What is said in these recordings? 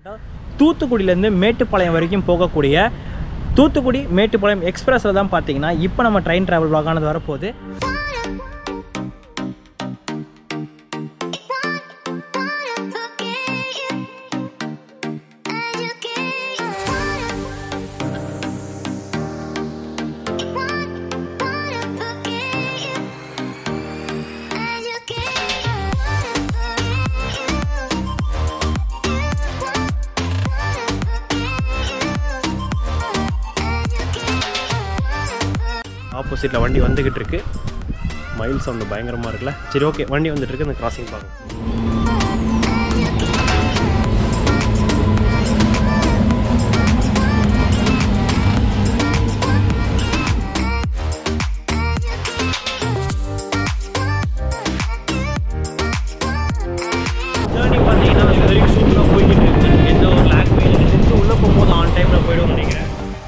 தூத்துக்குடியிலேருந்து மேட்டுப்பாளையம் வரைக்கும் போகக்கூடிய தூத்துக்குடி மேட்டுப்பாளையம் எக்ஸ்பிரஸில் தான் பார்த்தீங்கன்னா இப்போ நம்ம ட்ரெயின் ட்ராவல் வாகானது வரப்போகுது ஆப்போசிட்டில் வண்டி வந்துக்கிட்டு இருக்கு மைல் சவுண்டு பயங்கரமாக இருக்குல்ல சரி ஓகே வண்டி வந்துட்டு இருக்கு இந்த கிராசிங் பார்க்கும் ஜேர்னி பார்த்தீங்கன்னா இது வரைக்கும் சூப்பராக போய்கிட்டு இருக்கு எந்த ஒரு லாங்குவேஜ் கொஞ்சம் உள்ளே போகும்போது ஆன் டைமில் போயிடும் நினைக்கிறேன்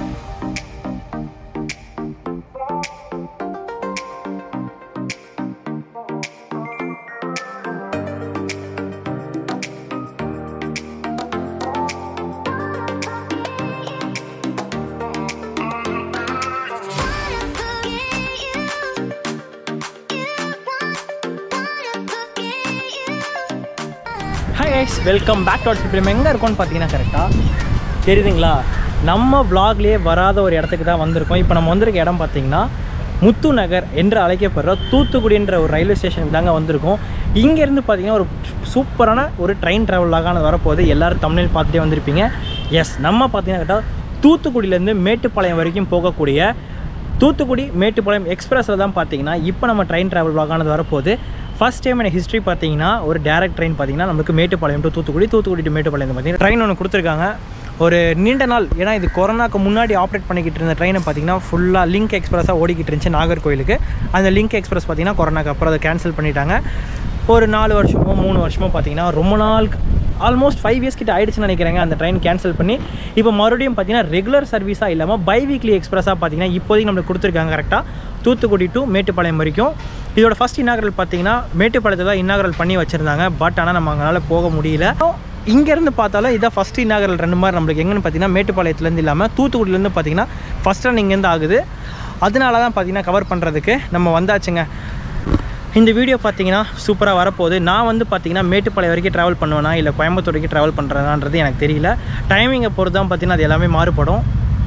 hi guys welcome back to our எங்கே இருக்கோம்னு பார்த்தீங்கன்னா கரெக்டாக தெரியுதுங்களா நம்ம vlogலயே வராத ஒரு இடத்துக்கு தான் வந்திருக்கோம் இப்போ நம்ம வந்திருக்க இடம் பார்த்தீங்கன்னா முத்து நகர் என்று அழைக்கப்படுற தூத்துக்குடின்ற ஒரு ரயில்வே ஸ்டேஷனுக்கு தாங்க வந்திருக்கோம் இங்கேருந்து பார்த்தீங்கன்னா ஒரு சூப்பரான ஒரு ட்ரெயின் ட்ராவலாக வரப்போகுது எல்லாரும் தமிழில் பார்த்துட்டே வந்திருப்பீங்க எஸ் நம்ம பார்த்தீங்கன்னா கரெக்டாக தூத்துக்குடியிலேருந்து மேட்டுப்பாளையம் வரைக்கும் போகக்கூடிய தூத்துக்குடி மேட்டுப்பாளையம் எக்ஸ்பிரஸில் தான் பார்த்தீங்கன்னா இப்போ நம்ம ட்ரெயின் ட்ராவல் வாகானது வரப்போகுது ஃபர்ஸ்ட் டைம் எனக்கு ஹிஸ்ட்ரி பார்த்தீங்கன்னா ஒரு டேரக்ட் ட்ரெயின் பார்த்தீங்கன்னா நமக்கு மேட்டுப்பாளையம் டு தூத்துக்குடி தூத்துக்குடி டு மேட்டுப்பாளையம் பார்த்தீங்கன்னா ட்ரெயின் ஒன்று கொடுத்துருக்காங்க ஒரு நீண்ட நாள் ஏன்னா இது கொரோனாக்கு முன்னாடி ஆப்ரேட் பண்ணிக்கிட்டு இருந்த ட்ரெயினை பார்த்தீங்கன்னா ஃபுல்லாக லிங்க் எக்ஸ்பிரஸாக ஓடிக்கிட்டு இருந்துச்சு நாகர்கோயிலுக்கு அந்த லிங்க் எக்ஸ்பிரஸ் பார்த்தீங்கன்னா கொரோனாக்கு அப்புறம் அதை கேன்சல் பண்ணிட்டாங்க ஒரு நாலு வருஷமோ மூணு வருஷமோ பார்த்தீங்கன்னா ரொம்ப நாள் ஆல்மோஸ்ட் ஃபைவ் இயர்ஸ் கிட்ட ஆயிடுச்சுன்னு நினைக்கிறேங்க அந்த ட்ரெயின் கேன்சல் பண்ணி இப்போ மறுபடியும் பார்த்தீங்கன்னா ரெகுலர் சர்வீஸாக இல்லாமல் பை வீக்லி எக்ஸ்பிரஸாக பார்த்தீங்கன்னா இப்போதைக்கு நம்மளுக்கு கொடுத்துருக்காங்க கரெக்டாக தூத்துக்குடி டு மேட்டுப்பாளையம் வரைக்கும் இதோட ஃபஸ்ட் இன்னாகரல் பார்த்தீங்கன்னா மேட்டுப்பாளையத்தை தான் இன்னாகரல் பண்ணி வச்சுருந்தாங்க பட் ஆனால் நம்ம அங்களால் போக முடியல இங்கேருந்து பார்த்தாலும் இதான் ஃபஸ்ட் இன்னாகரல் ரெண்டு மாதிரி நம்மளுக்கு எங்கன்னு பார்த்தீங்கன்னா மேட்டுப்பாளையத்துலேருந்து இல்லாமல் தூத்துக்குடியிலேருந்து பார்த்தீங்கன்னா ஃபஸ்ட் ரன் இங்கேருந்து ஆகுது அதனால தான் பார்த்தீங்கன்னா கவர் பண்ணுறதுக்கு நம்ம வந்தாச்சுங்க இந்த வீடியோ பார்த்தீங்கன்னா சூப்பராக வரப்போகுது நான் வந்து பார்த்தீங்கன்னா மேட்டுப்பாளையம் வரைக்கும் ட்ராவல் பண்ணுவேனா இல்லை கோயம்புத்தூர் வரைக்கும் ட்ராவல் பண்ணுறதான்றது எனக்கு தெரியல டைமிங்கை பொறுத்து தான் பார்த்தீங்கன்னா அது எல்லாமே மாறுபடும்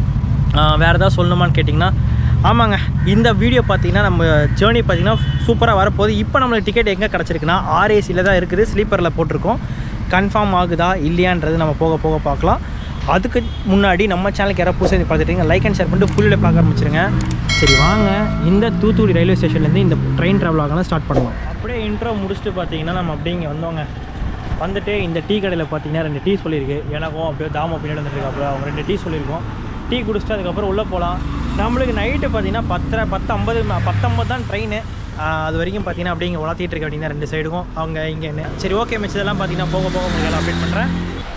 வேறு ஏதாவது சொல்லணுமான்னு கேட்டிங்கன்னா ஆமாங்க இந்த வீடியோ பார்த்தீங்கன்னா நம்ம ஜேர்னி பார்த்தீங்கன்னா சூப்பராக வரப்போகுது இப்போ நம்மளுக்கு டிக்கெட் எங்கே கிடச்சிருக்குன்னா ஆர்ஏசியில் தான் இருக்குது ஸ்லீப்பரில் போட்டிருக்கோம் கன்ஃபார்ம் ஆகுதா இல்லையான்றது நம்ம போக போக பார்க்கலாம் அதுக்கு முன்னாடி நம்ம சேனலுக்கு யாராவது புதுசாக பார்த்துட்டீங்க லைக் அண்ட் ஷேர் பண்ணிட்டு ஃபுல்லில் பார்க்க ஆரம்பிச்சிருங்க சரி வாங்க இந்த தூத்துக்குடி ரயில்வே ஸ்டேஷன்லேருந்து இந்த ட்ரெயின் ட்ராவல் ஆகலாம் ஸ்டார்ட் பண்ணலாம் அப்படியே இன்ட்ரோ முடிச்சுட்டு பார்த்தீங்கன்னா நம்ம அப்படியே இங்கே வந்தோங்க வந்துட்டு இந்த டீ கடையில் பார்த்தீங்கன்னா ரெண்டு டீ சொல்லியிருக்கு எனக்கும் அப்படியே தாம பின்னாடி வந்துருக்காப்புல அவங்க ரெண்டு டீ சொல்லியிருக்கோம் டீ குடிச்சிட்டு அதுக்கப்புறம் உள்ளே போகலாம் நம்மளுக்கு நைட்டு பார்த்தீங்கன்னா பத்தரை பத்து ஐம்பது பத்தொம்பது தான் ட்ரெயின் அது வரைக்கும் பார்த்தீங்கன்னா அப்படியே இங்கே வளர்த்திட்டு இருக்கு அப்படின்னா ரெண்டு சைடுக்கும் அவங்க இங்கே என்ன சரி ஓகே மிச்சதெல்லாம் பார்த்தீங்கன்னா போக போக உங்களுக்கு அப்டேட் பண்ணுறேன்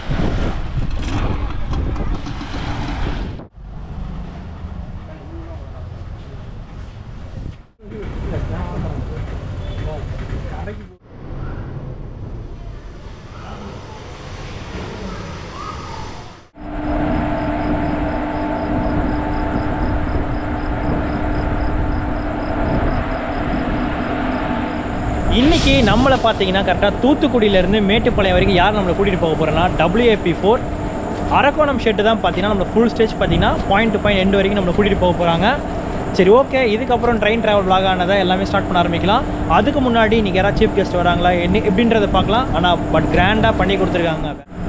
இன்னைக்கு நம்மளை பார்த்தீங்கன்னா கரெக்டாக தூத்துக்குடியிலேருந்து மேட்டுப்பாளையம் வரைக்கும் யார் நம்மளை கூட்டிகிட்டு போக போகிறோன்னா டபிள்யூஏபி ஃபோர் அரக்கோணம் ஷெட்டு தான் பார்த்தீங்கன்னா நம்ம ஃபுல் ஸ்டேஜ் பார்த்தீங்கன்னா பாயிண்ட் டு பாயிண்ட் எண்டு வரைக்கும் நம்மளை கூட்டிகிட்டு போக போகிறாங்க சரி ஓகே இதுக்கப்புறம் ட்ரெயின் ட்ராவல் vlog ஆனதை எல்லாமே ஸ்டார்ட் பண்ண ஆரம்பிக்கலாம் அதுக்கு முன்னாடி இன்றைக்கி யாராவது சீஃப் கெஸ்ட் வராங்களா என்ன எப்படின்றத பார்க்கலாம் ஆனால் பட் கிராண்டாக பண்ணி கொடுத்துருக்காங்க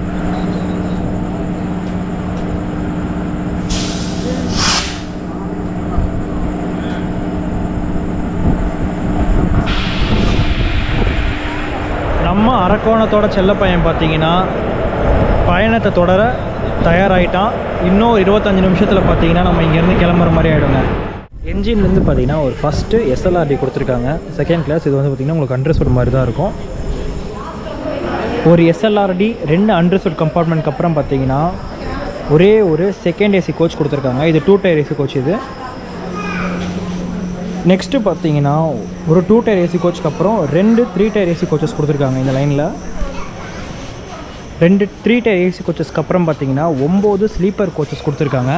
நம்ம அரக்கோணத்தோட செல்ல பையன் பார்த்தீங்கன்னா பயணத்தை தொடர தயாராகிட்டான் இன்னும் ஒரு இருபத்தஞ்சு நிமிஷத்தில் பார்த்தீங்கன்னா நம்ம இங்கேருந்து கிளம்புற மாதிரி ஆகிடுங்க என்ஜின்லேருந்து பார்த்தீங்கன்னா ஒரு ஃபஸ்ட்டு எஸ்எல்ஆர்டி கொடுத்துருக்காங்க செகண்ட் கிளாஸ் இது வந்து பார்த்தீங்கன்னா உங்களுக்கு அண்டர்ஸ்வுட் மாதிரி தான் இருக்கும் ஒரு எஸ்எல்ஆர்டி ரெண்டு அண்டர்ஸ்வுட் கம்பார்ட்மெண்ட்க்கு அப்புறம் பார்த்தீங்கன்னா ஒரே ஒரு செகண்ட் ஏசி கோச் கொடுத்துருக்காங்க இது டூ டயர் ஏசி கோச் இது நெக்ஸ்ட்டு பார்த்தீங்கன்னா ஒரு டூ டயர் ஏசி கோச்சுக்கு அப்புறம் ரெண்டு த்ரீ டயர் ஏசி கோச்சஸ் கொடுத்துருக்காங்க இந்த லைனில் ரெண்டு த்ரீ டயர் ஏசி கோச்சஸ்க்கு அப்புறம் பார்த்தீங்கன்னா ஒம்பது ஸ்லீப்பர் கோச்சஸ் கொடுத்துருக்காங்க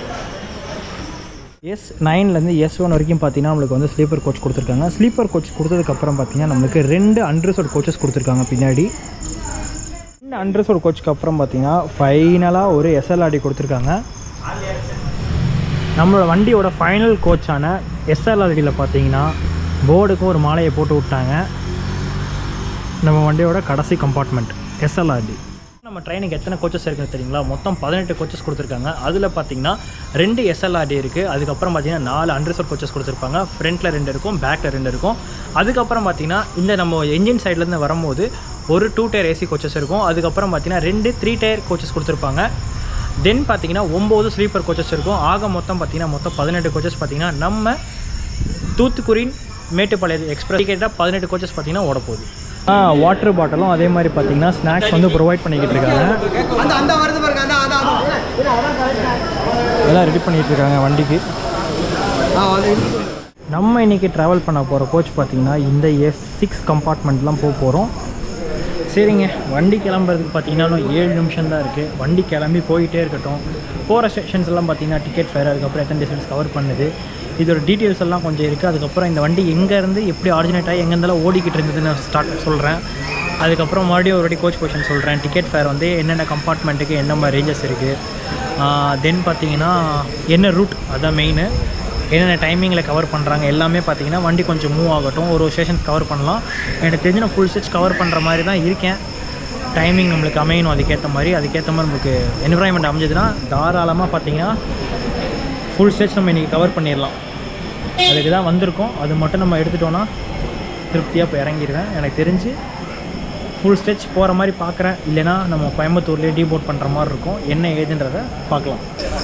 எஸ் நைன்லேருந்து எஸ் ஒன் வரைக்கும் பார்த்தீங்கன்னா நம்மளுக்கு வந்து ஸ்லீப்பர் கோச் கொடுத்துருக்காங்க ஸ்லீப்பர் கோச் கொடுத்ததுக்கப்புறம் பார்த்தீங்கன்னா நம்மளுக்கு ரெண்டு அண்ட்ரஸோட கோச்சஸ் கொடுத்துருக்காங்க பின்னாடி ரெண்டு அண்ட்ரஸோட கோச்சுக்கு அப்புறம் பார்த்தீங்கன்னா ஃபைனலாக ஒரு எஸ்எல்ஆர்டி கொடுத்துருக்காங்க நம்மளோட வண்டியோட ஃபைனல் கோச்சான எஸ்எல்ஆர்டியில் பார்த்தீங்கன்னா போர்டுக்கும் ஒரு மாலையை போட்டு விட்டாங்க நம்ம வண்டியோட கடைசி கம்பார்ட்மெண்ட் எஸ்எல்ஆர்டி நம்ம ட்ரெயினுக்கு எத்தனை கோச்சஸ் இருக்குன்னு தெரியுங்களா மொத்தம் பதினெட்டு கோச்சஸ் கொடுத்துருக்காங்க அதில் பார்த்தீங்கன்னா ரெண்டு எஸ்எல்ஆர்டி இருக்குது அதுக்கப்புறம் பார்த்தீங்கன்னா நாலு அண்டர்சோட் கோச்சஸ் கொடுத்துருப்பாங்க ஃப்ரண்ட்டில் ரெண்டு இருக்கும் பேக்கில் ரெண்டு இருக்கும் அதுக்கப்புறம் பார்த்தீங்கன்னா இந்த நம்ம என்ஜின் சைட்லேருந்து வரும்போது ஒரு டூ டயர் ஏசி கோச்சஸ் இருக்கும் அதுக்கப்புறம் பார்த்தீங்கன்னா ரெண்டு த்ரீ டயர் கோச்சஸ் கொடுத்துருப்பாங்க தென் பார்த்தீங்கன்னா ஒம்பது ஸ்லீப்பர் கோச்சஸ் இருக்கும் ஆக மொத்தம் பார்த்தீங்கன்னா மொத்தம் பதினெட்டு கோச்சஸ் பார்த்தீங்கன்னா நம்ம தூத்துக்குடியின் மேட்டுப்பாளையம் எக்ஸ்பிரஸ் டிக்கெட்டாக பதினெட்டு கோச்சஸ் பார்த்தீங்கன்னா ஓட போகுது வாட்டர் பாட்டிலும் அதே மாதிரி பார்த்தீங்கன்னா ஸ்நாக்ஸ் வந்து ப்ரொவைட் பண்ணிக்கிட்டு இருக்காங்க அந்த அந்த வருது பாருங்க அந்த அந்த எல்லாம் ரெடி பண்ணிகிட்டு இருக்காங்க வண்டிக்கு ஆ வந்து நம்ம இன்றைக்கி ட்ராவல் பண்ண போகிற கோச் பார்த்தீங்கன்னா இந்த எஸ் சிக்ஸ் கம்பார்ட்மெண்ட்லாம் போக போகிறோம் சரிங்க வண்டி கிளம்புறதுக்கு பார்த்தீங்கன்னா இன்னும் ஏழு நிமிஷம் தான் இருக்குது வண்டி கிளம்பி போயிட்டே இருக்கட்டும் போகிற ஸ்டேஷன்ஸ் எல்லாம் பார்த்தீங்கன்னா டிக்கெட் ஃபேர் அதுக்கப்புறம் எத்தனை டிஸ்டன்ஸ் கவர் பண்ணுது இதோட டீட்டெயில்ஸ் எல்லாம் கொஞ்சம் இருக்குது அதுக்கப்புறம் இந்த வண்டி எங்கேருந்து எப்படி ஆரிஜினேட் ஆகி எங்கேருந்தாலும் ஓடிக்கிட்டு இருந்ததுன்னு ஸ்டார்ட் சொல்கிறேன் அதுக்கப்புறம் மறுபடியும் ஒரு வாட்டி கோச் கொஷின் சொல்கிறேன் டிக்கெட் ஃபேர் வந்து என்னென்ன கம்பார்ட்மெண்ட்டுக்கு என்ன மாதிரி ரேஞ்சஸ் இருக்குது தென் பார்த்தீங்கன்னா என்ன ரூட் அதான் மெயின் என்னென்ன டைமிங்கில் கவர் பண்ணுறாங்க எல்லாமே பார்த்தீங்கன்னா வண்டி கொஞ்சம் மூவ் ஆகட்டும் ஒரு ஸ்டேஷன் கவர் பண்ணலாம் எனக்கு தெரிஞ்சு நான் ஃபுல் ஸ்டேஜ் கவர் பண்ணுற மாதிரி தான் இருக்கேன் டைமிங் நம்மளுக்கு அமையணும் அதுக்கேற்ற மாதிரி அதுக்கேற்ற மாதிரி நம்மளுக்கு என்விரான்மெண்ட் அமைஞ்சதுன்னா தாராளமாக பார்த்தீங்கன்னா ஃபுல் ஸ்டேஜ் நம்ம இன்றைக்கி கவர் பண்ணிடலாம் அதுக்கு தான் வந்திருக்கோம் அது மட்டும் நம்ம எடுத்துட்டோன்னா திருப்தியாக இப்போ இறங்கிடுவேன் எனக்கு தெரிஞ்சு ஃபுல் ஸ்டெச் போகிற மாதிரி பார்க்குறேன் இல்லைனா நம்ம கோயம்புத்தூர்லேயே டீபோட் பண்ணுற மாதிரி இருக்கும் என்ன ஏதுன்றதை பார்க்கலாம்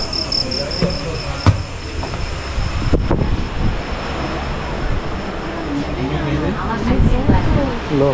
ஹலோ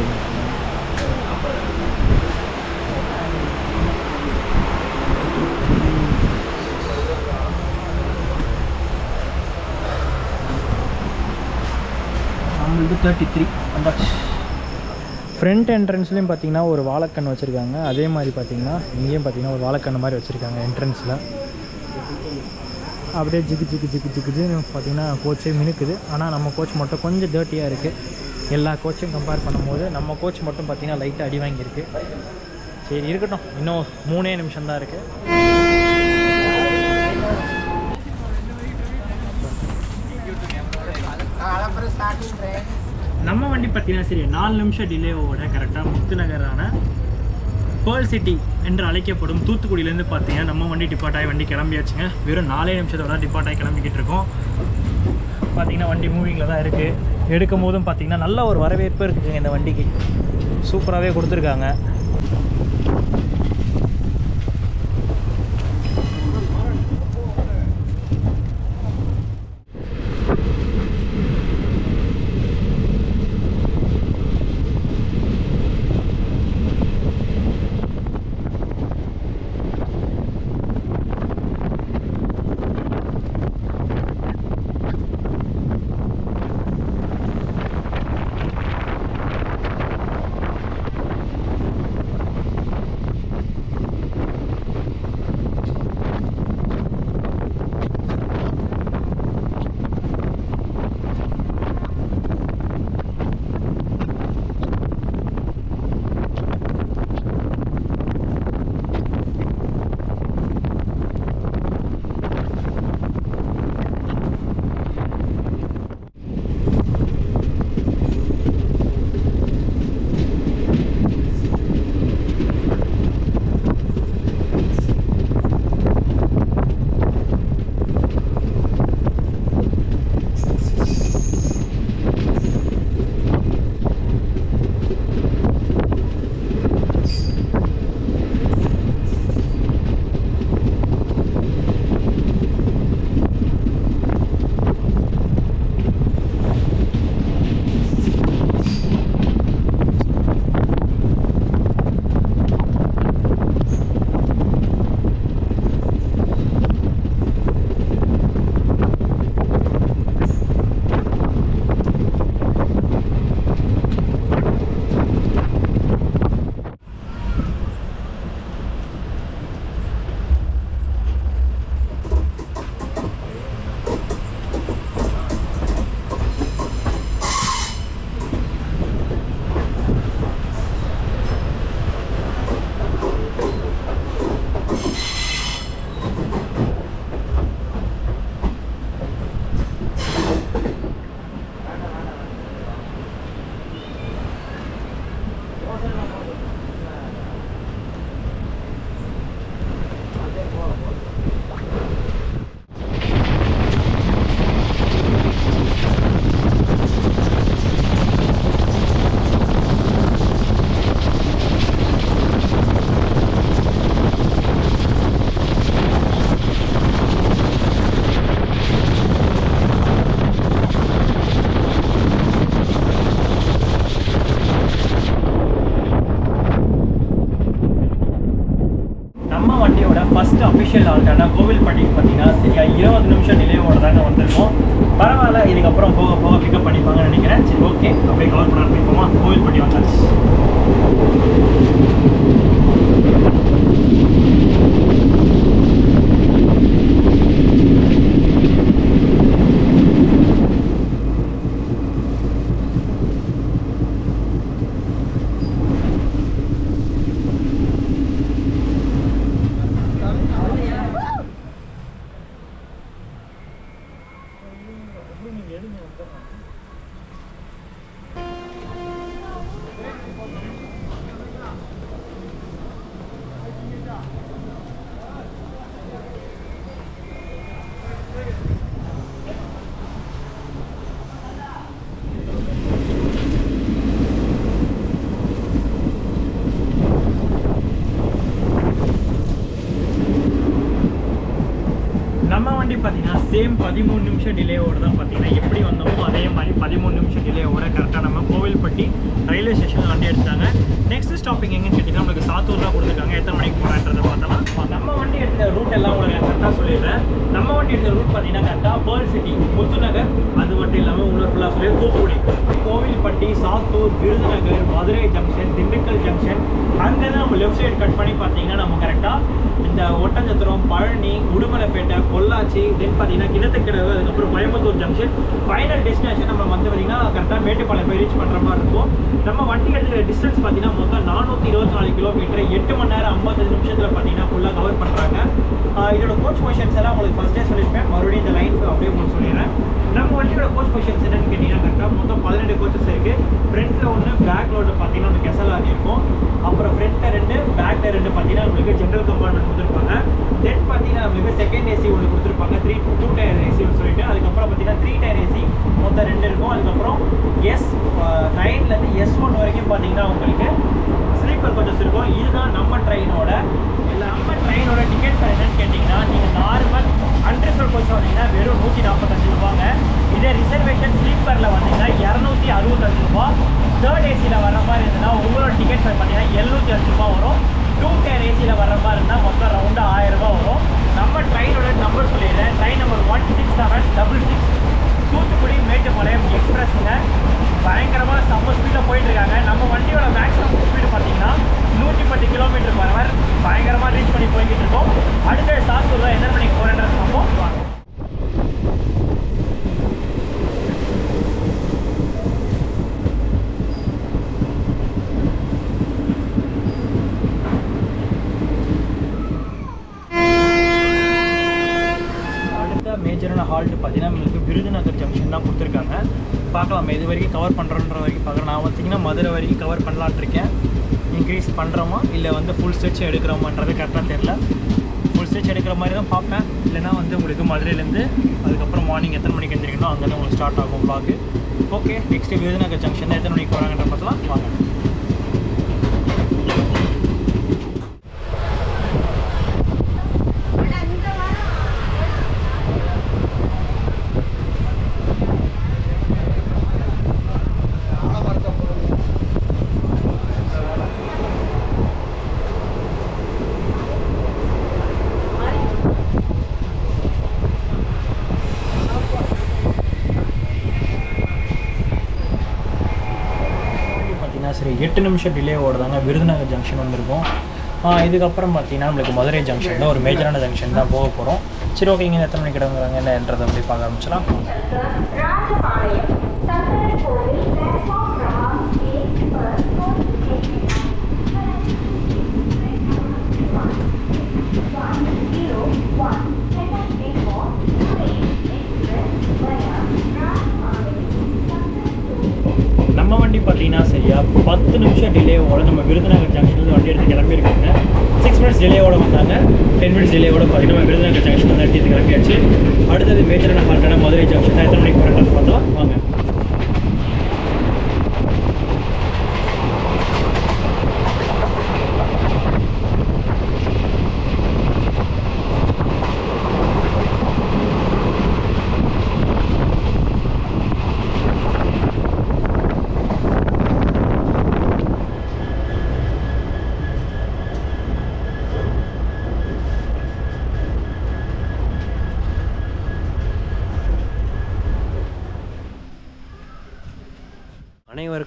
நம்மளுக்கு தேர்ட்டி த்ரீ வந்தாச்சு ஃப்ரண்ட் என்ட்ரன்ஸ்லேயும் பார்த்தீங்கன்னா ஒரு வாழைக்கண் வச்சுருக்காங்க அதே மாதிரி பார்த்தீங்கன்னா இங்கேயும் பார்த்தீங்கன்னா ஒரு வாழைக்கண் மாதிரி வச்சுருக்காங்க என்ட்ரன்ஸில் அப்படியே ஜிகு ஜிகு ஜிகு ஜிகுஜின்னு பார்த்தீங்கன்னா கோச்சே மினுக்குது ஆனால் நம்ம கோச் மட்டும் கொஞ்சம் டர்ட்டியாக இருக்குது எல்லா கோச்சும் கம்பேர் பண்ணும்போது நம்ம கோச் மட்டும் பார்த்தீங்கன்னா லைட்டாக அடி வாங்கியிருக்கு சரி இருக்கட்டும் இன்னும் மூணே நிமிஷம் தான் இருக்குது நம்ம வண்டி பார்த்தீங்கன்னா சரி நாலு நிமிஷம் டிலேவோட கரெக்டாக முத்துநகரான பேர்ல் சிட்டி என்று அழைக்கப்படும் தூத்துக்குடியிலேருந்து பார்த்தீங்கன்னா நம்ம வண்டி டிபார்ட் ஆகி வண்டி கிளம்பியாச்சுங்க வெறும் நாலே நிமிஷத்தோட டிபார்ட் ஆகி கிளம்பிக்கிட்டு இருக்கோம் பார்த்தீங்கன்னா வண்டி மூவிங்கில் தான் இருக்குது எடுக்கும் போதும் பார்த்தீங்கன்னா நல்ல ஒரு வரவேற்பு இருக்குங்க இந்த வண்டிக்கு சூப்பராகவே கொடுத்துருக்காங்க ஃபர்ஸ்ட் அஃபிஷியல் ஆல்ட்டான கோவில்பட்டிக்கு பார்த்தீங்கன்னா சரியா இருபது நிமிஷம் நிலையோட தாங்க வந்திருக்கோம் பரவாயில்ல இதுக்கப்புறம் போக போக பிக்கப் பண்ணிப்பாங்கன்னு நினைக்கிறேன் சரி ஓகே அப்படியே கவர் பண்ண ஆரம்பிப்போமா கோவில்பட்டி வந்தாச்சு நம்ம வண்டி பார்த்தீங்கன்னா சேம் பதிமூணு நிமிஷம் டிலேவோட தான் பார்த்தீங்கன்னா எப்படி வந்தோமோ அதே மாதிரி பதிமூணு நிமிஷம் டிலேவோட கரெக்டாக நம்ம கோவில்பட்டி ரயில்வே ஸ்டேஷனில் வண்டி எடுத்தாங்க நெக்ஸ்ட் ஸ்டாப்பிங் எங்கன்னு கேட்டிங்கன்னா நம்மளுக்கு சாத்தூர் தான் கொடுத்துருக்காங்க எத்தனை மணிக்கு போகிறான்றதை பார்த்தலாம் நம்ம வண்டி எடுத்த ரூட் எல்லாம் உங்களுக்கு கரெக்டாக சொல்லிடுறேன் நம்ம வண்டி எடுத்த ரூட் பார்த்தீங்கன்னா கரெக்டாக பேர்ல் சிட்டி முத்துநகர் அது மட்டும் இல்லாமல் இன்னொரு ஃபுல்லாக சொல்லி தூத்துக்குடி கோவில்பட்டி சாத்தூர் விருதுநகர் மதுரை ஜங்ஷன் திண்டுக்கல் ஜங்ஷன் அங்கேருந்து நம்ம லெஃப்ட் சைடு கட் பண்ணி பார்த்தீங்கன்னா நம்ம கரெக்டாக இந்த ஒட்டஞ்சத்திரம் பழனி உடுமலைப்பேட்டை பொள்ளாச்சி தென் பார்த்தீங்கன்னா கிணத்துக்கிடவு அதுக்கப்புறம் கோயம்புத்தூர் ஜங்ஷன் ஃபைனல் டெஸ்டினேஷன் நம்ம வந்து பார்த்தீங்கன்னா கரெக்டாக மேட்டுப்பாளையம் போய் ரீச் பண்ணுற மாதிரி இருக்கும் நம்ம வண்டி எடுக்கிற டிஸ்டன்ஸ் பார்த்தீங்கன்னா மொத்தம் நானூற்றி இருபத்தி நாலு கிலோமீட்டர் எட்டு மணி நேரம் ஐம்பத்தஞ்சு நிமிஷத்தில் பார்த்தீங்கன்னா ஃபுல்லாக கவர் பண்ணுறாங்க இதோட கோச் பொசிஷன்ஸ் எல்லாம் உங்களுக்கு ஃபஸ்ட்டே சொல்லியிருப்பேன் மறுபடியும் இந்த லைன் அப்படியே உங்களுக்கு சொல்லிடுறேன் நம்ம வண்டியோட கோச் பொசிஷன்ஸ் என்னன்னு கேட்டிங்கன்னா கரெக்டாக மொத்தம் பதினெட்டு கோச்சஸ் இருக்குது ஃப்ரண்ட்டில் ஒன்று பேக்கில் ஒன்று பார்த்தீங்கன்னா உங்களுக்கு எஸ்எல்ஆர் இருக்கும் அப்புறம் ஃப்ரண்ட்டில் ரெண்டு பேக்கில் ரெண்டு பார்த்தீங்கன்னா உங்களுக்கு ஜென்ரல் கம்பார்ட்மெண்ட் கொடுத்துருப்பாங்க தென் பார்த்தீங்கன்னா நம்மளுக்கு செகண்ட் ஏசி ஒன்று கொடுத்துருப்பாங்க த்ரீ டூ டயர் ஏசின்னு சொல்லிட்டு அதுக்கப்புறம் பார்த்தீங்கன்னா த்ரீ டயர் ஏசி மொத்தம் ரெண்டு இருக்கும் அதுக்கப்புறம் எஸ் நைன்லேருந்து எஸ் ஒன் வரைக்கும் பார்த்தீங்கன்னா உங்களுக்கு ஸ்லீப்பர் கோச்சஸ் இருக்கும் இதுதான் நம்ம ட்ரெயினோட இல்லை நம்ம ட்ரெயினோட டிக்கெட் என்னன்னு கேட்டிங்கன்னா நீங்கள் நார்மல் அன்ரிசர்வ் கோச் வந்தீங்கன்னா வெறும் நூற்றி நாற்பத்தஞ்சு ரூபாங்க இதே ரிசர்வேஷன் ஸ்லீப்பரில் வந்தீங்கன்னா இரநூத்தி அறுபத்தஞ்சு ரூபா தேர்ட் ஏசியில் வர மாதிரி இருந்ததுன்னா உங்களோட டிக்கெட் பார்த்தீங்கன்னா எழுநூற்றி அஞ்சு ரூபா வரும் டூ டயர் ஏசியில் வர மாதிரி இருந்தால் மொத்தம் ரவுண்டாக ஆயிரம் ரூபாய் வரும் நம்ம ட்ரெயினோட நம்பர் சொல்லிடுறேன் train number one six seven double six Thoothukudi Mettupalayam எக்ஸ்பிரஸ்ங்க பயங்கரமாக செம்ம ஸ்பீடில் போயிட்டு இருக்காங்க நம்ம வண்டியோட மேக்ஸிமம் ஸ்பீடு பார்த்தீங்கன்னா நூற்றி பத்து கிலோமீட்டர் பர் ஹவர் பயங்கரமாக ரீச் பண்ணி போய்கிட்டு இருக்கோம் அடுத்த சாத்தூரில் எத்தனை மணிக்கு போகிறேன்றது பார்ப்போம் வாங்க அடுத்த மேஜரான ஹால்ட் பார்த்தீங்கன்னா நம்மளுக்கு விருதுநகர் ஜங்ஷன் தான் கொடுத்துருக்காங்க பார்க்கலாம் இது வரைக்கும் கவர் பண்ணுறோன்ற வரைக்கும் பார்க்குறேன் நான் பார்த்தீங்கன்னா மதுரை வரைக்கும் கவர் பண்ணலான்ட்டு இருக்கேன் இன்க்ரீஸ் பண்ணுறோமா இல்லை வந்து ஃபுல் ஸ்ட்ரெச் எடுக்கிறோமான்றது கரெக்டாக தெரில ஃபுல் ஸ்ட்ரெச் எடுக்கிற மாதிரி தான் பார்ப்பேன் இல்லைனா வந்து உங்களுக்கு மதுரையிலேருந்து அதுக்கப்புறம் மார்னிங் எத்தனை மணிக்கு எழுந்திரிக்கணும் அங்கேருந்து உங்களுக்கு ஸ்டார்ட் ஆகும் vlog okay next Virudhunagar junction எத்தனை மணிக்கு போகிறாங்கன்ற பார்த்தலாம் வாங்க பார்த்தீங்கன்னா சரி எட்டு நிமிஷம் டிலே ஓடுதாங்க விருதுநகர் ஜங்ஷன் வந்திருக்கும் ஆ, இதுக்கப்புறம் பார்த்தீங்கன்னா நம்மளுக்கு மதுரை ஜங்ஷன் தான் ஒரு மேஜரான ஜங்ஷன் தான் போக போகிறோம் சரி ஓகே இங்கே எத்தனை மணிக்கு கிடங்குறாங்க என்னன்றதை அப்படி பார்க்க ஆரம்பிச்சலாம் ராஜபாளையம் சங்கரன் கோவில் பிளாட்ஃபார்ம் கிராமம் eight per four one zero one Chennai Egmore train express via Rajapalayam Sankaran Kovil நம்ம வண்டி பார்த்தீங்கன்னா சரியா பத்து நிமிஷம் டிலேவோட நம்ம விருதுநகர் ஜங்ஷன்லேருந்து வண்டி எடுத்து கிளம்பியிருக்காங்க சிக்ஸ் மினிட்ஸ் டிலேவோட வந்தாங்க டென் மினிட்ஸ் டிலேவோட பார்த்தீங்கன்னா நம்ம விருதுநகர் ஜங்ஷன் வந்து எடுத்து கிளம்பியாச்சு அடுத்தது மேஜரான ஹால்ட்டான மதுரை ஜங்ஷன் தான் எத்தனை மணிக்கு போகிறேன் பார்த்தலாம் வாங்க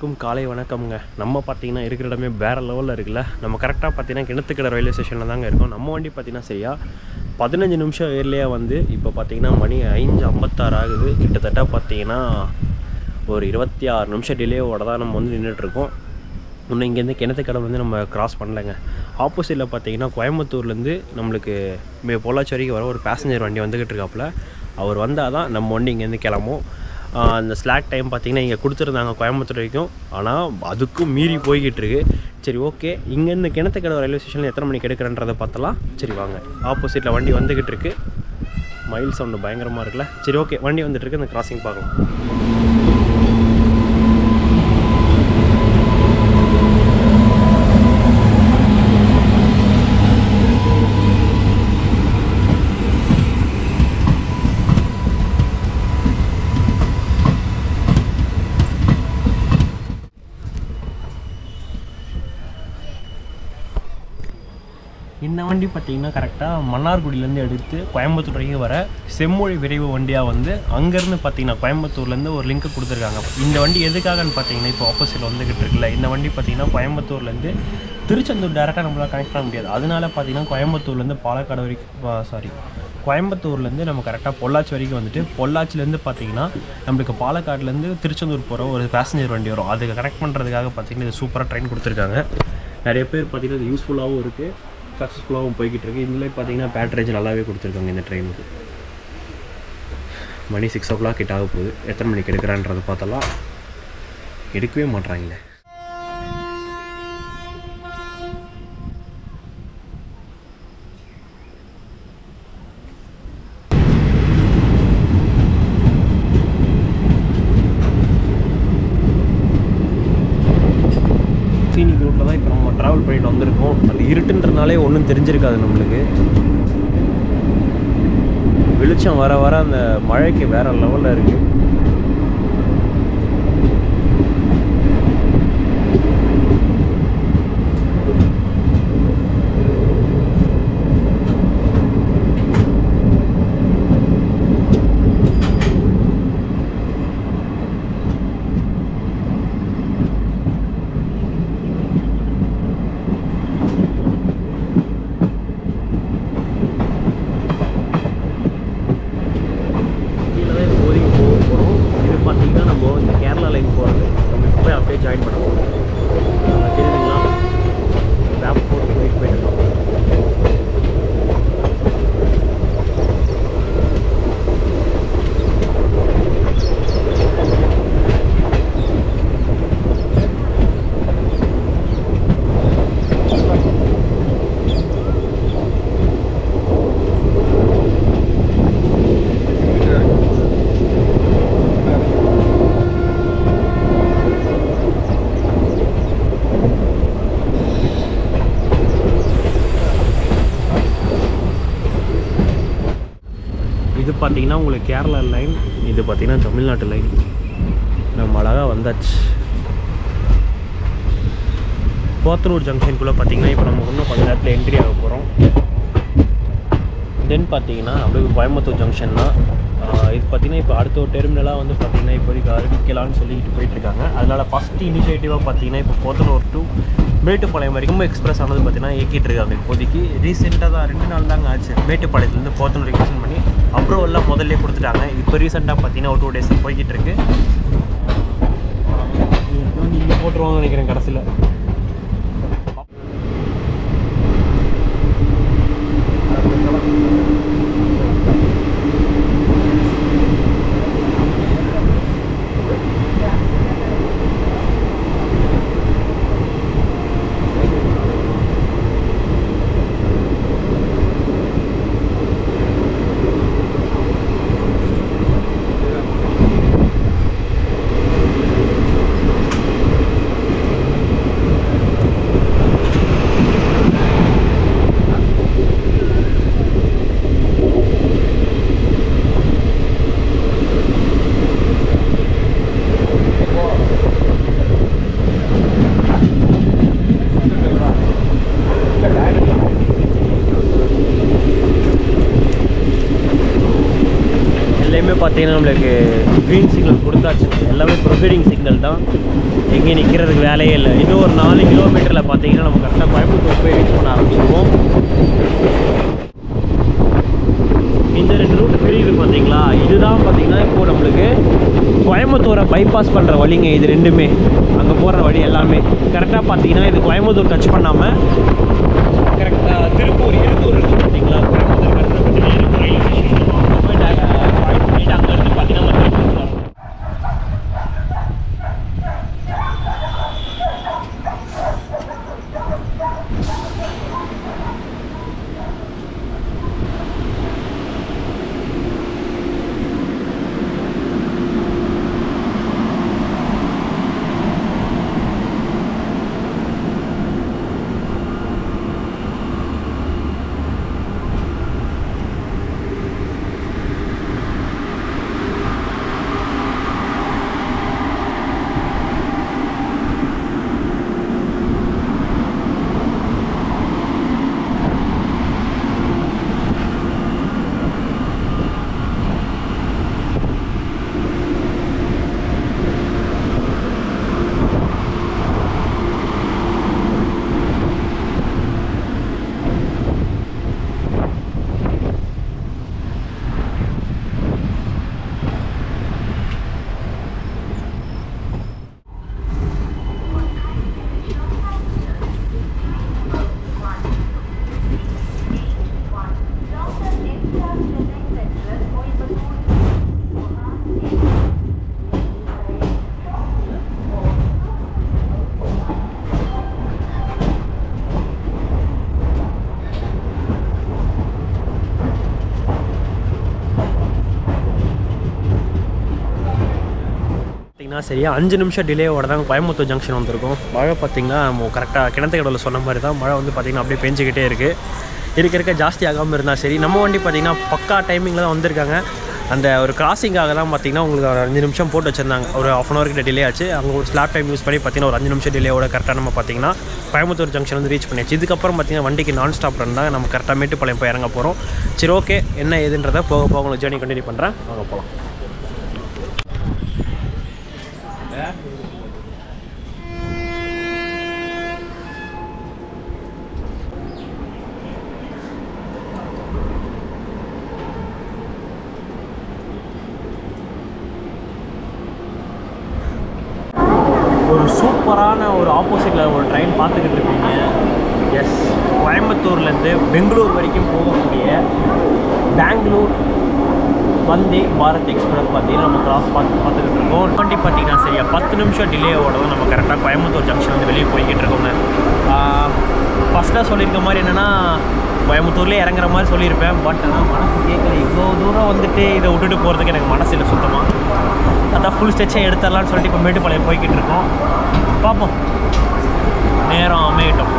எல்லாருக்கும் காலை வணக்கம்ங்க நம்ம பார்த்தீங்கன்னா இருக்கிற இடமே வேறு லெவலில் இருக்குல்ல நம்ம கரெக்டாக பார்த்தீங்கன்னா கிணத்துக்கடை ரயில்வே ஸ்டேஷனில் தாங்க இருக்கோம் நம்ம வண்டி பார்த்தீங்கன்னா சரியா பதினஞ்சு நிமிஷம் ஏர்லியாக வந்து இப்போ பார்த்தீங்கன்னா மணி ஐந்து ஐம்பத்தாறு ஆகுது கிட்டத்தட்ட பார்த்தீங்கன்னா ஒரு இருபத்தி ஆறு நிமிஷம் டிலேவோட தான் நம்ம வந்து நின்றுட்டுருக்கோம் இன்னும் இங்கேருந்து கிணத்துக்கடை வந்து நம்ம கிராஸ் பண்ணலைங்க ஆப்போசிட்டில் பார்த்தீங்கன்னா கோயம்புத்தூர்லேருந்து நம்மளுக்கு மே பொள்ளாச்சி வரைக்கும் வர ஒரு பேசஞ்சர் வண்டி வந்துக்கிட்டு இருக்காப்புல அவர் வந்தால் தான் நம்ம வண்டி இங்கேருந்து கிளம்பும் ஆஹ் அந்த ஸ்லாக் டைம் பார்த்தீங்கன்னா இங்கே கொடுத்துருந்தாங்க கோயம்புத்தூர் வரைக்கும் ஆனால் அதுக்கும் மீறி போய்கிட்டு இருக்கு சரி ஓகே இங்கேருந்து கிணத்துக்கடை ரயில்வே ஸ்டேஷனில் எத்தனை மணிக்கு எடுக்கிறன்றதை பார்த்தலாம் சரி வாங்க ஆப்போசிட்டில் வண்டி வந்துக்கிட்டு இருக்கு மைல் சவுண்டு பயங்கரமாக இருக்குல்ல சரி ஓகே வண்டி வந்துட்டு இருக்கு அந்த கிராசிங் பார்க்கலாம் இந்த வண்டி பார்த்தீங்கன்னா கரெக்டாக மன்னார்குடியிலேருந்து எடுத்து கோயம்புத்தூர் வரைக்கும் வர செம்மொழி விரைவு வண்டியாக வந்து அங்கேருந்து பார்த்தீங்கன்னா கோயம்புத்தூர்லேருந்து ஒரு லிங்க் கொடுத்துருக்காங்க இந்த வண்டி எதுக்காகன்னு பார்த்தீங்கன்னா இப்போ ஆப்போசிட்டில் வந்துக்கிட்டு இருக்குல்ல இந்த வண்டி பார்த்தீங்கன்னா கோயம்புத்தூர்லேருந்து திருச்செந்தூர் டேரெக்டாக நம்மளால் கனெக்ட் பண்ண முடியாது அதனால பார்த்தீங்கன்னா கோயம்புத்தூர்லேருந்து பாலக்காடு வரைக்கும் சாரி கோயம்புத்தூர்லேருந்து நம்ம கரெக்டாக பொள்ளாச்சி வரைக்கும் வந்துட்டு பொள்ளாச்சிலேருந்து பார்த்தீங்கன்னா நம்மளுக்கு பாலக்காடுலேருந்து திருச்செந்தூர் போகிற ஒரு பேசஞ்சர் வண்டி வரும் அதுக்கு கனெக்ட் பண்ணுறதுக்காக பார்த்தீங்கன்னா இது சூப்பராக ட்ரெயின் கொடுத்துருக்காங்க நிறைய பேர் பார்த்தீங்கன்னா இது யூஸ்ஃபுல்லாகவும் இருக்குது சக்ஸஸ்ஃபுல்லாகவும் போய்கிட்டு இருக்கு இதுலேயே பார்த்தீங்கன்னா பேட்டரேஜ் நல்லாவே கொடுத்துருக்காங்க இந்த ட்ரெயினுக்கு மணி சிக்ஸ் ஓ கிளாக் கிட்ட ஆக போகுது எத்தனை மணிக்கு எடுக்கிறான்றதை பார்த்தலாம் எடுக்கவே மாட்றாங்களே சீனிக் ரூட்டில் தான் இப்போ நம்ம ட்ராவல் பண்ணிட்டு வந்திருக்கோம் அது இருட்டுன்றனாலே ஒன்றும் தெரிஞ்சிருக்காது நம்மளுக்கு வெளிச்சம் வர வர அந்த மழைக்கு வேற லெவலில் இருக்கு கீழே தான் இப்போதைக்கு போக போகிறோம் இது பார்த்தீங்கன்னா நம்ம இந்த கேரளா லைன் போகிறது நம்ம இப்போ போய் அப்படியே ஜாயின் பண்ண போகிறோம் தெரியுதுங்களா மேப் போட்டு போயிட்டு போயிட்டு இது பார்த்தீங்கன்னா உங்களுக்கு கேரளா லைன் இது பார்த்தீங்கன்னா தமிழ்நாட்டு லைன் நம்ம அழகாக வந்தாச்சு போத்தனூர் ஜங்ஷனுக்குள்ளே பார்த்தீங்கன்னா இப்போ நம்ம இன்னும் கொஞ்ச நேரத்தில் என்ட்ரி ஆக போகிறோம் தென் பார்த்தீங்கன்னா அப்படியே கோயம்புத்தூர் ஜங்ஷன் தான் ஆஹ் இது பார்த்தீங்கன்னா இப்போ அடுத்த ஒரு டெர்மினலாக வந்து பார்த்தீங்கன்னா இப்போதைக்கு அறிவிக்கலாம்னு சொல்லிக்கிட்டு போயிட்டு இருக்காங்க அதனால் ஃபஸ்ட் இனிஷியேட்டிவாக பார்த்தீங்கன்னா இப்போ போத்தனூர் டு மேட்டுப்பாளையம் வரைக்கும் எக்ஸ்பிரஸ் ஆனது பார்த்தீங்கன்னா இயக்கிட்டு இருக்காங்க இப்போதைக்கு ரீசெண்டாக தான் ரெண்டு நாள் தாங்க ஆச்சு மேட்டுப்பாளையத்துலேருந்து போத்தனூர் எக்ஸ்டென்ட் பண்ணி அப்ரூவல்லாம் முதல்ல கொடுத்துட்டாங்க இப்போ ரீசெண்டாக பார்த்தீங்கன்னா ஒரு டூ டேஸ் போய்கிட்டு இருக்கு இங்கே போட்டுருவாங்கன்னு நினைக்கிறேன் கடைசியில் எல்லாமே பார்த்தீங்கன்னா நம்மளுக்கு க்ரீன் சிக்னல் கொடுத்தாச்சுங்க எல்லாமே ப்ரொசீடிங் சிக்னல் தான் எங்கேயும் நிற்கிறதுக்கு வேலையே இல்லை இன்னும் ஒரு நாலு கிலோமீட்டரில் பார்த்தீங்கன்னா நம்ம கரெக்டாக கோயம்புத்தூர் போய் ரீச் பண்ண ஆரம்பிச்சிருவோம் இந்த ரெண்டு ரூட் பிரியுது பார்த்தீங்களா இதுதான் பார்த்தீங்கன்னா இப்போ நம்மளுக்கு கோயம்புத்தூரை பைபாஸ் பண்ணுற வழிங்க இது ரெண்டுமே அங்கே போகிற வழி எல்லாமே கரெக்டாக பார்த்தீங்கன்னா இது கோயம்புத்தூர் டச் பண்ணாமல் கரெக்டாக திருப்பூர் இருந்தூர் இருக்குது பார்த்தீங்களா கோயம்புத்தூர் அடுத்த பார்த்தீங்கன்னா இருந்தூர் ரயில்வே ஸ்டேஷன் அங்கே போய் ஜாயின் பண்ணிட்டு அங்கேருந்து பார்த்தீங்கன்னா நம்ம திருப்பூர் வரணும் பார்த்தீங்கன்னா சரியா அஞ்சு நிமிஷம் டிலேவோட தான் கோயம்புத்தூர் ஜங்ஷன் வந்திருக்கும் மழை பார்த்தீங்கன்னா நம்ம கரெக்டாக கிணத்துக்கடவில் சொன்ன மாதிரி தான் மழை வந்து பார்த்திங்கன்னா அப்படியே பெஞ்சிக்கிட்டே இருக்குது இருக்க இருக்க ஜாஸ்தி ஆகாமல் இருந்தால் சரி நம்ம வண்டி பார்த்திங்கன்னா பக்கா டைமிங்கில் தான் வந்திருக்காங்க அந்த ஒரு கிராசிங்காக தான் பார்த்திங்கன்னா உங்களுக்கு ஒரு அஞ்சு நிமிஷம் போட்டு வச்சுருந்தாங்க ஒரு ஆஃப் அன் ஹவர் கிட்ட டிலே ஆச்சு அங்கே ஒரு ஸ்லாப் டைம் யூஸ் பண்ணி பார்த்திங்கன்னா ஒரு அஞ்சு நிமிஷம் டிலேவோட கரெக்டாக நம்ம பார்த்திங்கன்னா கோயம்புத்தூர் ஜங்ஷன் வந்து ரீச் பண்ணியாச்சு இதுக்கப்புறம் பார்த்திங்கன்னா வண்டிக்கு நான் ஸ்டாப் ரன் தான் நம்ம கரெக்டாக மேட்டுப்பாளையம் போய் இறங்க போகிறோம் சரி ஓகே என்ன ஏதுன்றதை போக போக உங்களுக்கு ஜேர்னி கண்டினியூ பண்ணுறேன் வாங்க போகலாம் ஒரு சூப்பரான ஒரு ஆப்போசிட்டில் ஒரு ட்ரெயின் பார்த்துக்கிட்டு இருப்பீங்க எஸ் கோயம்புத்தூர்லேருந்து பெங்களூர் வரைக்கும் போகக்கூடிய பெங்களூர் வந்தே பாரத் எக்ஸ்பிரஸ் பார்த்தீங்கன்னா நம்ம கிராஸ் பார்த்து பார்த்துக்கிட்டு இருக்கோம் வண்டி பார்த்தீங்கன்னா சரியா பத்து நிமிஷம் டிலேவோட தான் நம்ம கரெக்டாக கோயம்புத்தூர் ஜங்ஷன் வந்து வெளியே போய்கிட்டு இருக்கோங்க ஃபஸ்ட்டாக சொல்லியிருக்க மாதிரி என்னென்னா கோயம்புத்தூர்லேயே இறங்குற மாதிரி சொல்லியிருப்பேன் பட் ஆனால் மனசு கேட்கல இவ்வளோ தூரம் வந்துட்டு இதை விட்டுட்டு போகிறதுக்கு எனக்கு மனசு இல்லை சுத்தமாக அதான் ஃபுல் ஸ்டெச்சை எடுத்துடலாம்னு சொல்லிட்டு இப்போ மேட்டுப்பாளையம் போய்கிட்டு இருக்கோம் பார்ப்போம் நேரம் அமையட்டும்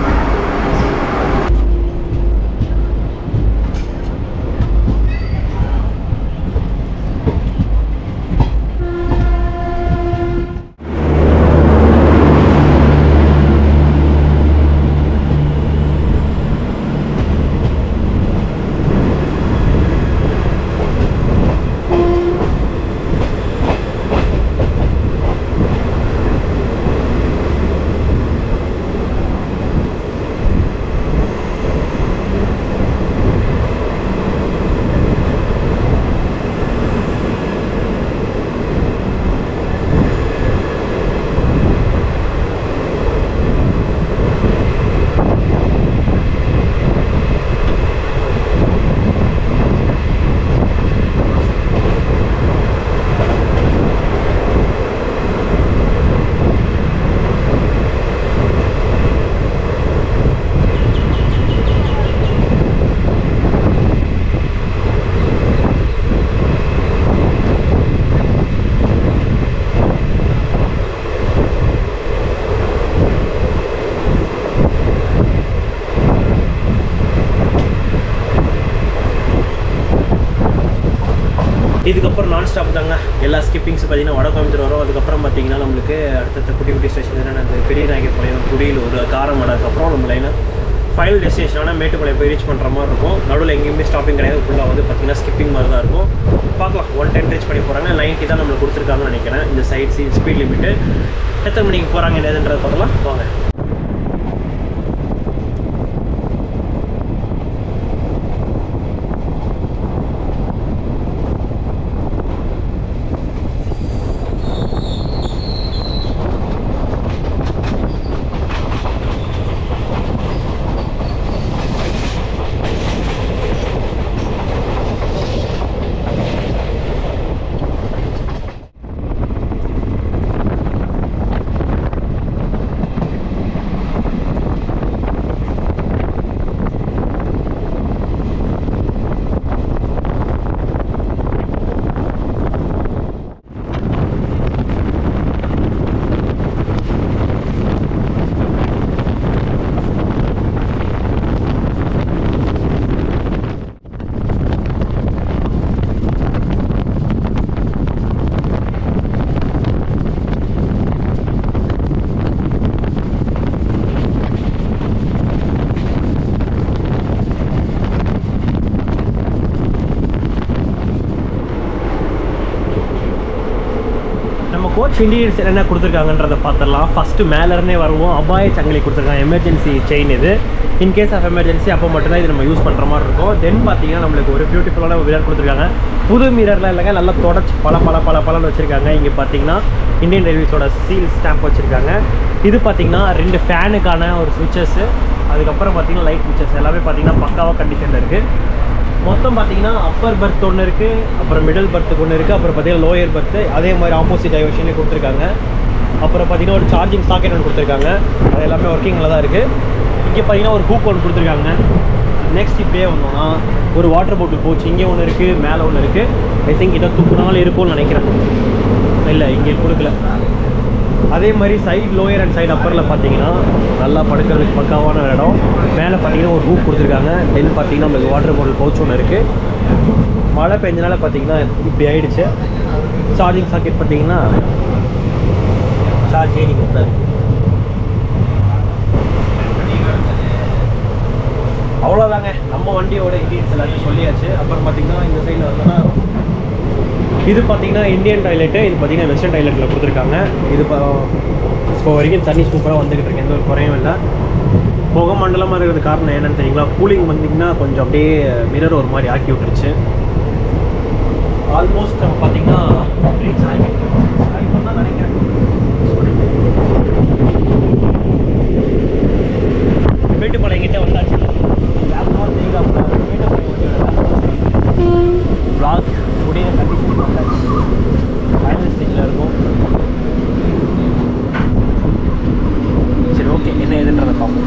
இதுக்கப்புறம் நான் ஸ்டாப் தாங்க எல்லா ஸ்கிப்பிங்ஸ் பார்த்தீங்கன்னா வட கோயம்புத்தூர் வரும் அதுக்கப்புறம் பார்த்தீங்கன்னா நம்மளுக்கு அடுத்தடுத்த குட்டி குட்டி ஸ்டேஷன் என்னென்ன அந்த பெரிய நாயகர் பாளையம் குடியில் ஒரு காரம் அதுக்கப்புறம் நம்ம லைனாக ஃபைனல் டெஸ்டினேஷனான மேட்டுப்பாளையம் போய் ரீச் பண்ணுற மாதிரி இருக்கும் நடுவில் எங்கேயுமே ஸ்டாப்பிங் கிடையாது ஃபுல்லாக வந்து பார்த்தீங்கன்னா ஸ்கிப்பிங் மாதிரி தான் இருக்கும் பார்க்கலாம் ஒன் டென் ரீச் பண்ணி போகிறாங்க நைன்ட்டி தான் நம்மளுக்கு கொடுத்துருக்காங்கன்னு நினைக்கிறேன் இந்த சைட் சி ஸ்பீட் லிமிட்டு எத்தனை மணிக்கு போகிறாங்க என்னதுன்றதை பார்க்கலாம் வாங்க நம்ம கோச் இன்டீரியர்ஸ் என்னென்ன கொடுத்துருக்காங்கன்றதை பார்த்துடலாம் ஃபஸ்ட்டு மேலேருந்தே வருவோம் அபாய சங்கிலி கொடுத்துருக்காங்க எமர்ஜென்சி செயின் இது இன் கேஸ் ஆஃப் எமர்ஜென்சி அப்போ மட்டும்தான் இது நம்ம யூஸ் பண்ணுற மாதிரி இருக்கும் தென் பார்த்தீங்கன்னா நம்மளுக்கு ஒரு பியூட்டிஃபுல்லான மிரர் கொடுத்துருக்காங்க புது மிரர்லாம் இல்லைங்க நல்லா தொடச்சி பல பல பல பலன்னு வச்சுருக்காங்க இங்கே பார்த்தீங்கன்னா இந்தியன் ரயில்வேஸோட சீல் ஸ்டாம்ப் வச்சுருக்காங்க இது பார்த்தீங்கன்னா ரெண்டு ஃபேனுக்கான ஒரு சுவிச்சஸ்ஸு அதுக்கப்புறம் பார்த்தீங்கன்னா லைட் சுவிச்சஸ் எல்லாமே பார்த்தீங்கன்னா பக்காவாக கண்டிஷனில் இருக்குது மொத்தம் பார்த்தீங்கன்னா அப்பர் பர்த் ஒன்று இருக்குது அப்புறம் மிடில் பர்த்துக்கு ஒன்று இருக்குது அப்புறம் பார்த்தீங்கன்னா லோயர் பர்த்து அதே மாதிரி ஆப்போசிட் டைவர்ஷன்லேயே கொடுத்துருக்காங்க அப்புறம் பார்த்தீங்கன்னா ஒரு சார்ஜிங் சாக்கெட் ஒன்று கொடுத்துருக்காங்க அது எல்லாமே ஒர்க்கிங்கில் தான் இருக்குது இங்கே பார்த்தீங்கன்னா ஒரு ஹூக் ஒன்று கொடுத்துருக்காங்க நெக்ஸ்ட் இப்படியே வந்தோம்னா ஒரு வாட்டர் பாட்டில் போச்சு இங்கே ஒன்று இருக்குது மேலே ஒன்று இருக்குது ஐ திங்க் இதை தூக்குனாலும் இருக்கும்னு நினைக்கிறேன் இல்லை இங்கே கொடுக்கல அதே மாதிரி சைடு லோயர் அண்ட் சைடு அப்பரில் பார்த்தீங்கன்னா நல்லா படுக்கிறதுக்கு பக்காவான ஒரு இடம் மேலே பார்த்தீங்கன்னா ஒரு ரூப் கொடுத்துருக்காங்க தென் பார்த்தீங்கன்னா நம்மளுக்கு வாட்டர் பாட்டில் பவுச் ஒன்று இருக்குது மழை பெஞ்சனால பார்த்தீங்கன்னா இப்படி ஆயிடுச்சு சார்ஜிங் சாக்கெட் பார்த்தீங்கன்னா சார்ஜ் ஏறிங்க தான் இருக்கு அவ்வளோதாங்க நம்ம வண்டியோட இன்டீரியர்ஸ் எல்லாத்தையும் சொல்லியாச்சு அப்புறம் பார்த்தீங்கன்னா இந்த சைடில் வந்தோம்னா இது பார்த்தீங்கன்னா இந்தியன் டாய்லெட்டு இது பார்த்தீங்கன்னா வெஸ்டர்ன் டாய்லெட்டில் கொடுத்துருக்காங்க இது இப்போ இப்போ வரைக்கும் தண்ணி சூப்பராக வந்துக்கிட்டு இருக்கு எந்த ஒரு குறையும் இல்லை புகை மண்டலமாக இருக்கிறது காரணம் என்னன்னு தெரியுங்களா கூலிங் வந்தீங்கன்னா கொஞ்சம் அப்படியே மிரர் ஒரு மாதிரி ஆக்கி விட்டுருச்சு ஆல்மோஸ்ட் நம்ம பார்த்தீங்கன்னா ரீச் ஆகிட்டோம் தான் நினைக்கிறேன் மேட்டுப்பாளையம் கிட்ட வந்தாச்சு பிளாக் முடிய கண்டிஷன் வந்தாச்சு ஃபைனல் ஸ்டேஜில் இருக்கும் சரி ஓகே என்ன ஏதுன்றதை பார்ப்போம்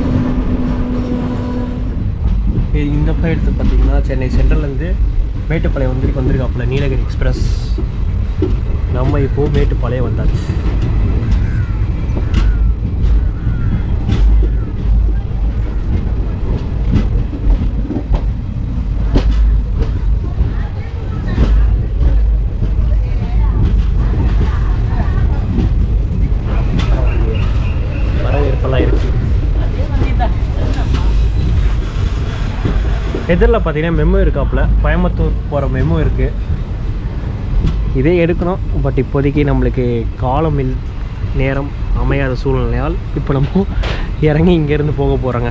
இது இந்த பக்கம் எடுத்து பார்த்தீங்கன்னா சென்னை சென்ட்ரல்லேருந்து மேட்டுப்பாளையம் வந்து வந்திருக்காப்புல நீலகிரி எக்ஸ்பிரஸ் நம்ம இப்போது மேட்டுப்பாளையம் வந்தாச்சு வரவேற்பெல்லாம் இருக்கு எதிரில் பார்த்தீங்கன்னா மெமோ இருக்காப்புல கோயம்புத்தூர் போகிற மெமோ இருக்குது இதே எடுக்கணும் பட் இப்போதைக்கு நம்மளுக்கு காலம் இல் நேரம் அமையாத சூழ்நிலையால் இப்போ நம்ம இறங்கி இங்கேருந்து போக போகிறோங்க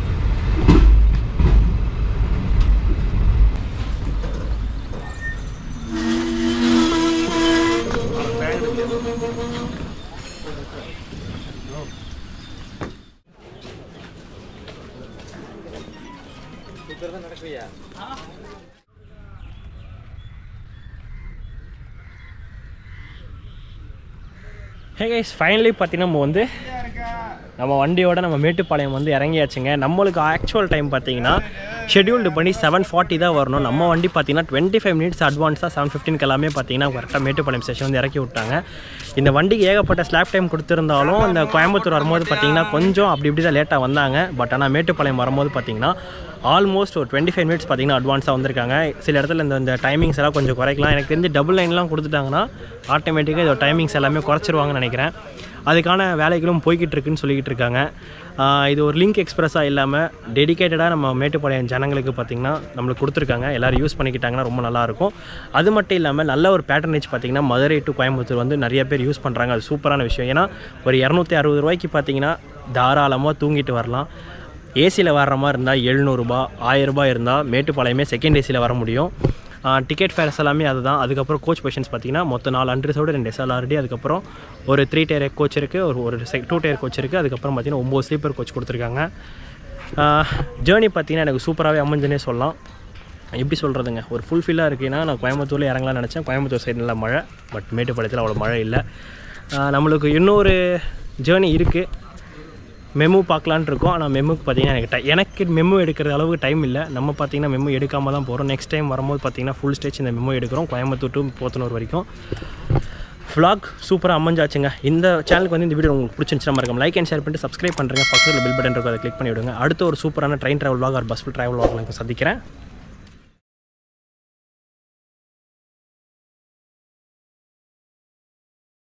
ஹே கைஸ் ஃபைனலி பார்த்தீங்கன்னா நம்ம வந்து நம்ம வண்டியோட நம்ம மேட்டுப்பாளையம் வந்து இறங்கியாச்சுங்க நம்மளுக்கு ஆக்சுவல் டைம் பார்த்தீங்கன்னா ஷெட்யூல்டு பண்ணி செவன் ஃபார்ட்டி தான் வரணும் நம்ம வண்டி பார்த்தீங்கன்னா டுவெண்ட்டி ஃபைவ் மினிட்ஸ் அட்வான்ஸாக செவன் ஃபிஃப்டினுக்கு எல்லாமே பார்த்தீங்கன்னா கரெக்டாக மேட்டுப்பாளையம் ஸ்டேஷன் வந்து இறக்கி விட்டாங்க இந்த வண்டிக்கு ஏகப்பட்ட ஸ்லாப் டைம் கொடுத்துருந்தாலும் இந்த கோயம்புத்தூர் வரும்போது பார்த்தீங்கன்னா கொஞ்சம் அப்படி இப்படி தான் லேட்டாக வந்தாங்க பட் ஆனால் மேட்டுப்பாளையம் வரும்போது பார்த்தீங்கன்னா ஆல்மோஸ்ட் ஒரு டுவெண்ட்டி ஃபைவ் மினிட்ஸ் பார்த்தீங்கன்னா அட்வான்ஸாக வந்திருக்காங்க சில இடத்துல இந்த இந்த டைமிங்ஸ் எல்லாம் கொஞ்சம் குறைக்கலாம் எனக்கு தெரிஞ்சு டபுள் லைன்லாம் கொடுத்துட்டாங்கன்னா ஆட்டோமேட்டிக்காக இதோட டைமிங்ஸ் எல்லாமே குறைச்சிருவாங்கன்னு நினைக்கிறேன் அதுக்கான வேலைகளும் போய்கிட்டு இருக்குன்னு சொல்லிக்கிட்டு இருக்காங்க ஆஹ் இது ஒரு லிங்க் எக்ஸ்பிரஸாக இல்லாமல் டெடிகேட்டடாக நம்ம மேட்டுப்பாளையம் ஜனங்களுக்கு பார்த்திங்கன்னா நம்மளுக்கு கொடுத்துருக்காங்க எல்லோரும் யூஸ் பண்ணிக்கிட்டாங்கன்னா ரொம்ப நல்லாயிருக்கும் அது மட்டும் இல்லாமல் நல்ல ஒரு பேட்டர்னேஜ் பார்த்திங்கன்னா மதுரை டு கோயம்புத்தூர் வந்து நிறைய பேர் யூஸ் பண்ணுறாங்க அது சூப்பரான விஷயம் ஏன்னா ஒரு இரநூத்தி அறுபது ரூபாய்க்கு பார்த்தீங்கன்னா தாராளமாக தூங்கிட்டு வரலாம் ஏசியில் வர்ற மாதிரி இருந்தால் எழுநூறுபா ஆயிரரூபா இருந்தால் மேட்டுப்பாளையமே செகண்ட் ஏசியில் வர முடியும் டிக்கெட் ஃபேர்ஸ் எல்லாமே அதுதான் அதுக்கப்புறம் கோச் பொசிஷன்ஸ் பார்த்தீங்கன்னா மொத்தம் நாலு அண்ட்ரஸோட ரெண்டு எஸ்எல்ஆர்டி அதுக்கப்புறம் ஒரு த்ரீ டயர் கோச் இருக்குது ஒரு ஒரு டூ டயர் கோச் இருக்குது அதுக்கப்புறம் பார்த்தீங்கன்னா ஒம்பது ஸ்லீப்பர் கோச் கொடுத்துருக்காங்க ஜேர்னி பார்த்தீங்கன்னா எனக்கு சூப்பராகவே அமைஞ்சுனே சொல்லலாம் எப்படி சொல்கிறதுங்க ஒரு ஃபுல்ஃபில்லாக இருக்குன்னா நான் கோயம்புத்தூரில் இறங்கலாம்னு நினச்சேன் கோயம்புத்தூர் சைடு நல்லா மழை பட் மேட்டுப்பாளையத்தில் அவ்வளோ மழை இல்லை ஆஹ் நம்மளுக்கு இன்னொரு ஜேர்னி இருக்குது மெமு பார்க்கலான்னு இருக்கோம் ஆனால் மெமுக்கு பார்த்தீங்கன்னா எனக்கு டை எனக்கு மெமு எடுக்கிற அளவுக்கு டைம் இல்லை நம்ம பார்த்தீங்கன்னா மெமு எடுக்காமல் தான் போகிறோம் நெக்ஸ்ட் டைம் வரும்போது பார்த்தீங்கன்னா ஃபுல் ஸ்டேஜ் இந்த மெமு எடுக்கிறோம் கோயம்புத்தூர் டு போத்தனூர் வரைக்கும் vlog சூப்பராக அமைஞ்சாச்சுங்க இந்த சேனலுக்கு வந்து இந்த வீடியோ உங்களுக்கு பிடிச்சிருந்துச்சுன்னா மறக்காம லைக் அண்ட் ஷேர் பண்ணிட்டு சப்ஸ்கிரைப் பண்ணுறேங்க பக்கத்தில் பில் பட்டன் இருக்கும் அதை கிளிக் பண்ணி விடுங்க அடுத்த ஒரு சூப்பரான train travel vlog or bus travel vlog நான் சந்திக்கிறேன்